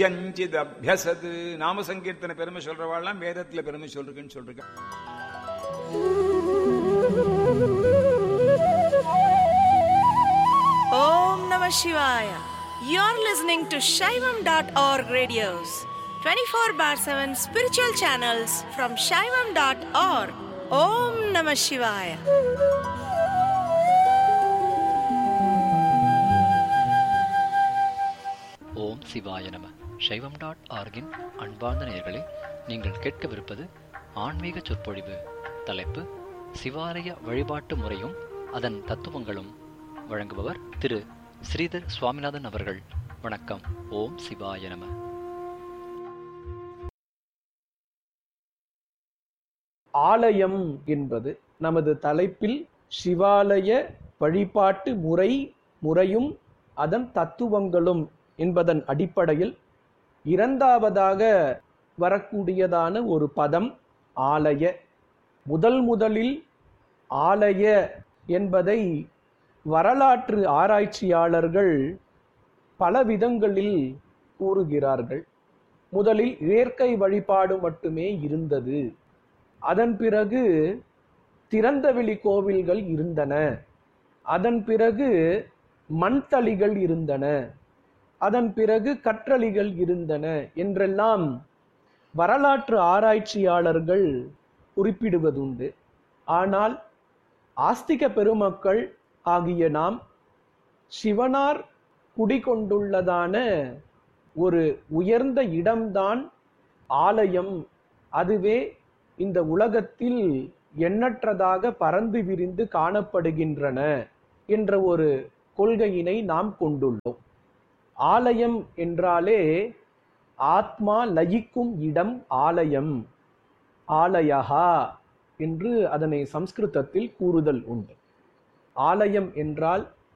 யஞ்சித் அபியசது நாம சங்கீர்த்தன பெருமை சொல்றவாள்லாம் வேதத்துல பெருமை சொல்றதுன்னு சொல்றேன் Om Namah Shivaya. You're listening to Shaivam.org radios, 24 bar 7 spiritual channels from Shaivam.org. Om Namah Shivaya. ஓம் சிவாய நம சைவம் டாட் ஆர்கின் அன்பார்ந்த நேயர்களே நீங்கள் கேட்கவிருப்பது ஆன்மீக சொற்பொழிவு தலைப்பு சிவாலய வழிபாட்டு முறையும் அதன் தத்துவங்களும் வழங்குபவர் திரு ஸ்ரீதர் சுவாமிநாதன் அவர்கள் வணக்கம் ஓம் சிவாய நம ஆலயம் என்பது நமது தலைப்பில் சிவாலய வழிபாட்டு முறை முறையும் அதன் தத்துவங்களும் என்பதன் அடிப்படையில் இரண்டாவதாக வரக்கூடியதான ஒரு பதம் ஆலய முதல் முதலில் ஆலய என்பதை வரலாற்று ஆராய்ச்சியாளர்கள் பல விதங்களில் கூறுகிறார்கள் முதலில் இயற்கை வழிபாடு மட்டுமே இருந்தது அதன் பிறகு திறந்தவெளி கோவில்கள் இருந்தன அதன் பிறகு மண்தளிகள் இருந்தன அதன் பிறகு கற்றளிகள் இருந்தன என்றெல்லாம் வரலாற்று ஆராய்ச்சியாளர்கள் குறிப்பிடுவதுண்டு ஆனால் ஆஸ்திக பெருமக்கள் ஆகிய நாம் சிவனார் குடிகொண்டுள்ளதான ஒரு உயர்ந்த இடம்தான் ஆலயம் அதுவே இந்த உலகத்தில் எண்ணற்றதாக பறந்து விரிந்து காணப்படுகின்றன என்ற ஒரு கொள்கையினை நாம் கொண்டுள்ளோம் ஆலயம் என்றாலே ஆத்மா லயிக்கும் இடம் ஆலயம் ஆலயஹா என்று அதனை சம்ஸ்கிருதத்தில் கூறுதல் உண்டு ஆலயம் என்றால்